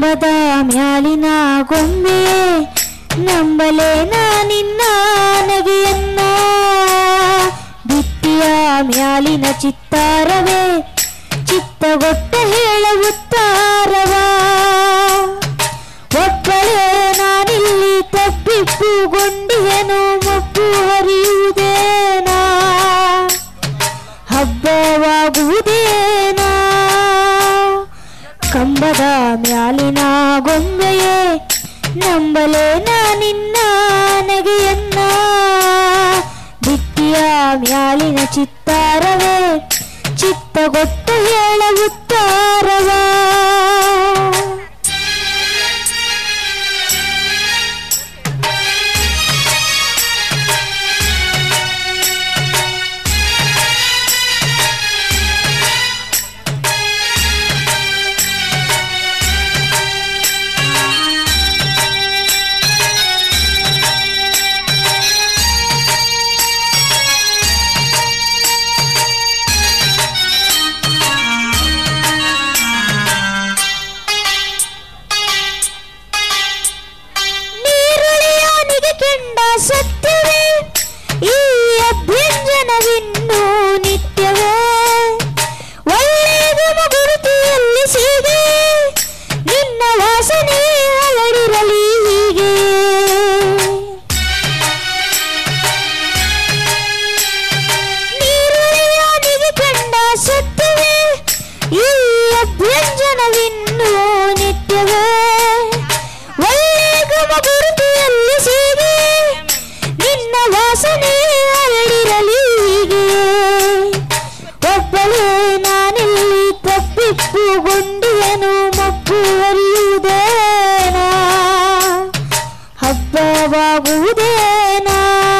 ಕಂಬದ ಮ್ಯಾಲಿನ ಗೊಂಬೆಯೇ ನಂಬಲೇನ ನಿನ್ನ ನಗೆಯನ್ನ ಭಿತ್ತಿಯ ಮ್ಯಾಲಿನ ಚಿತ್ತಾರವೇ ಚಿತ್ತಗೊಟ್ಟ ಹೇಳುತ್ತಾರವಾ ಒಬ್ಬಳೇ ನಾನಿಲ್ಲಿ ತಪ್ಪಿಪ್ಪುಗೊಂಡಿಯನು ಮಬ್ಬು ಹರಿಯುವುದೇನಾ ಹಬ್ಬವಾಗುವುದೇನಾ ಕಂಬದ ಮ್ಯಾಲಿನ ಗೊಂಬೆಯೇ ನಂಬಲೇನ ನಿನ್ನ ನಗೆಯನ್ನ ಭಿತ್ತಿಯ ಮ್ಯಾಲಿನ ಚಿತ್ತಾರವೇ ಚಿತ್ತಗೊಟ್ಟು ಹೇಳುತ್ತಾರವಾ ನೀರುಳಿಯಾನಿಗೆ ಕೆಂಡ ಸತ್ಯವೇ ಈ ಅಭ್ಯಂಜನವಿನ್ನು ನಿತ್ಯವೇ ಒಳ್ಳೆಯದು ಗುರುತಿಯಲ್ಲಿ ಸೀಗೆ ನಿನ್ನ ವಾಸನೆ ಹರಡಿರಲಿ ಹೀಗೆ ನೀರುಳಿಯಾನಿಗೆ ಕಂಡ ಸತ್ಯವೇ ಈ ಅಭ್ಯಂಜನವಿನ್ನು ನಿತ್ಯವೇ ಒಳ್ಳೆಯ ಗುಮ ಗುರುತಿಯಲ್ಲಿ ಸೀಗೆ ನಿನ್ನ ವಾಸನೆ ಹರಡಿರಲಿ ಹೀಗೆ ಒಬ್ಬಳೇ ನಾನಿಲ್ಲಿ ತಪ್ಪಿಪ್ಪುಗೊಂಡಿಯನು ಮಬ್ಬು ಹರಿಯುವುದೇನಾ ಹಬ್ಬವಾಗುವುದೇನಾ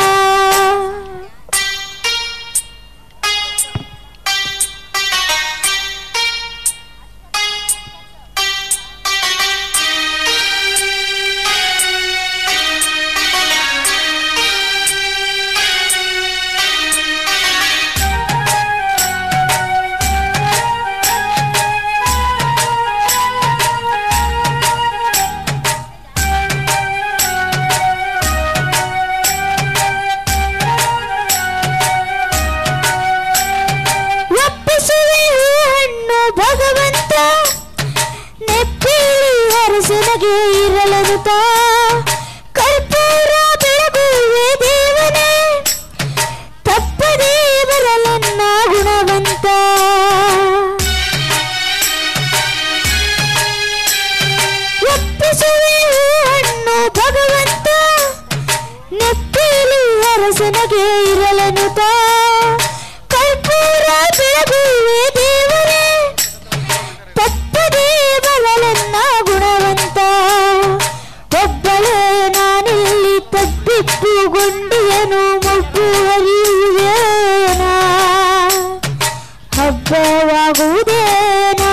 ಒಪ್ಪಿಸುವೆ ಹಣ್ಣು ಭಗವಂತ ನೆಪ್ಪಿಳಿ ಅರಸನಿಗೆ ಇರಲನುತ ಕರ್ಪೂರ ಬೆಳಗುವೆ ದೇವನೇ ತಪ್ಪದೇ ಬರಲನ್ನ ಗುಣವಂತ ಒಪ್ಪಿಸುವೆ ಹಣ್ಣು ಭಗವಂತ ನೆಪ್ಪಿಲಿ ಅರಸನಿಗೆ ಇರಲನುತ ಕರ್ಪೂರ ಬೆಳಗುವೆ ದೇವರೇ ತಪ್ಪದೇ ಬರಲನ್ನ ಗುಣವಂತ ಒಬ್ಬಳೇ ನಾನಿಲ್ಲಿ ತಪ್ಪಿಪ್ಪುಗೊಂಡಿಯನು ಮಬ್ಬು ಹರಿಯುವೇನಾ ಹಬ್ಬವಾಗುವುದೇನಾ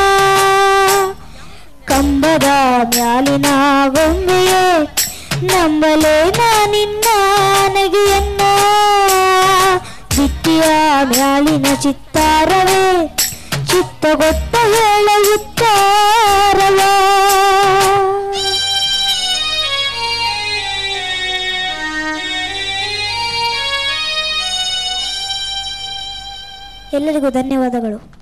ಕಂಬದ ಮ್ಯಾಲಿನ ಗೊಂಬೆಯೇ ನಂಬಲೇನ ನಿನ್ನ ನಗೆಯನ್ನ ಭಿತ್ತಿಯ ಮ್ಯಾಲಿನ ಚಿತ್ತಾರವೇ ಚಿತ್ತಗೊಟ್ಟ ಹೇಳುತ್ತಾರವಾ ಎಲ್ಲರಿಗೂ ಧನ್ಯವಾದಗಳು